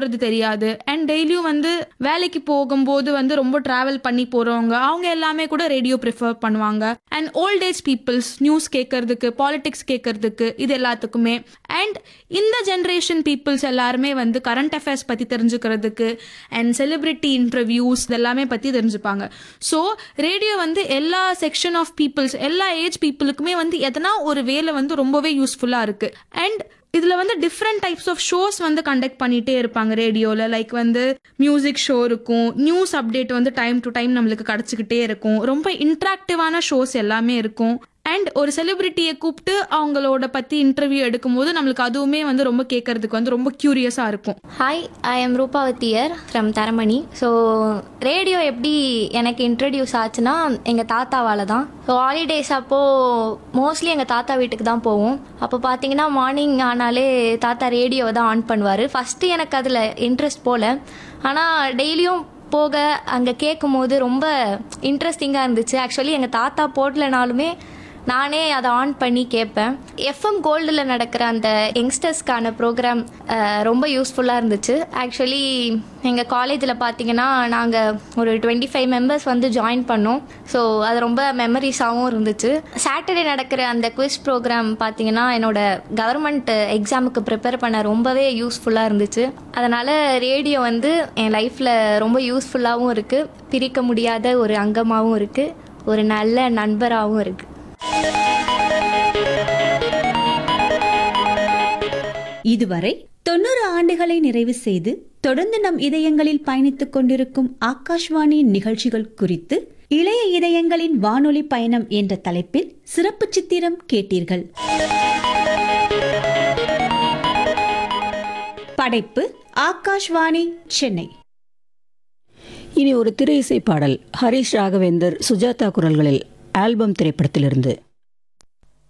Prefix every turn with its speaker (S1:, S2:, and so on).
S1: போறது தெரியாது அண்ட் டெய்லியும் வந்து வேலைக்கு போகும்போது வந்து ரொம்ப டிராவல் பண்ணி போறவங்க அவங்க எல்லாமே கூட ரேடியோ ப்ரிஃபர் பண்ணுவாங்க and old age peoples news கேட்கறதுக்கு பாலிடிக்ஸ் கேட்கறதுக்கு இது எல்லாத்துக்குமே அண்ட் இந்த ஜென்ரேஷன் பீப்புள்ஸ் எல்லாருமே வந்து கரண்ட் அஃபேர்ஸ் பத்தி தெரிஞ்சுக்கிறதுக்கு அண்ட் செலிபிரிட்டி இன்டர்வியூஸ் இதெல்லாமே பத்தி தெரிஞ்சுப்பாங்க ஸோ ரேடியோ வந்து எல்லா செக்ஷன் ஆஃப் பீப்புள்ஸ் எல்லா ஏஜ் பீப்புளுக்குமே வந்து எதனா ஒரு வேலை வந்து ரொம்பவே யூஸ்ஃபுல்லா இருக்கு அண்ட் இதுல வந்து டிஃப்ரெண்ட் டைப்ஸ் ஆஃப் ஷோஸ் வந்து கண்டக்ட் பண்ணிட்டே இருப்பாங்க ரேடியோல லைக் வந்து மியூசிக் ஷோ இருக்கும் நியூஸ் அப்டேட் வந்து டைம் டு டைம் நம்மளுக்கு கிடைச்சிக்கிட்டே இருக்கும் ரொம்ப இன்ட்ராக்டிவான ஷோஸ் எல்லாமே இருக்கும் அண்ட் ஒரு செலிபிரிட்டியை கூப்பிட்டு அவங்களோட பத்தி இன்டர்வியூ எடுக்கும்போது நம்மளுக்கு அதுவுமே வந்து ரொம்ப கேட்கறதுக்கு வந்து ரொம்ப கியூரியஸா இருக்கும்
S2: hi I am Roopavathiyar from Taramani so radio எப்படி எனக்கு இன்ட்ரடியூஸ் ஆச்சுன்னா எங்கள் தாத்தாவால் தான் ஸோ ஹாலிடேஸ் அப்போது மோஸ்ட்லி எங்கள் தாத்தா வீட்டுக்கு தான் போவோம் அப்போ பார்த்தீங்கன்னா மார்னிங் ஆனாலே தாத்தா ரேடியோவை தான் ஆன் பண்ணுவார் ஃபஸ்ட்டு எனக்கு அதில் இன்ட்ரெஸ்ட் போல ஆனால் டெய்லியும் போக அங்கே கேட்கும் போது ரொம்ப இன்ட்ரெஸ்டிங்காக இருந்துச்சு ஆக்சுவலி எங்கள் தாத்தா போடலனாலுமே நானே அதை ஆன் பண்ணி கேட்பேன் எஃப்எம் கோல்டில் நடக்கிற அந்த யங்ஸ்டர்ஸ்க்கான ப்ரோக்ராம் ரொம்ப யூஸ்ஃபுல்லாக இருந்துச்சு ஆக்சுவலி எங்கள் காலேஜில் பார்த்தீங்கன்னா நாங்கள் ஒரு டுவெண்ட்டி ஃபைவ் மெம்பர்ஸ் வந்து ஜாயின் பண்ணோம் ஸோ அது ரொம்ப மெமரிஸாகவும் இருந்துச்சு சாட்டர்டே நடக்கிற அந்த குவிஸ் ப்ரோக்ராம் பார்த்தீங்கன்னா என்னோட கவர்மெண்ட் எக்ஸாமுக்கு ப்ரிப்பேர் பண்ண ரொம்பவே யூஸ்ஃபுல்லாக இருந்துச்சு அதனால் ரேடியோ வந்து என் லைஃப்பில் ரொம்ப யூஸ்ஃபுல்லாகவும் இருக்குது பிரிக்க முடியாத ஒரு அங்கமாகவும் இருக்குது ஒரு நல்ல நண்பராகவும் இருக்குது
S3: இதுவரை தொண்ணூறு ஆண்டுகளை நிறைவு செய்து தொடர்ந்து நம் இதயங்களில் பயணித்துக் கொண்டிருக்கும் ஆகாஷ்வாணி நிகழ்ச்சிகள் குறித்து இளைய இதயங்களின் வானொலி பயணம் என்ற தலைப்பில் சிறப்பு சித்திரம் கேட்டீர்கள் படைப்பு ஆகாஷ்வாணி சென்னை
S4: இனி ஒரு திரை இசை பாடல் ஹரிஷ் ராகவேந்தர் சுஜாதா குரல்களில் ஆல்பம் திரைப்படத்திலிருந்து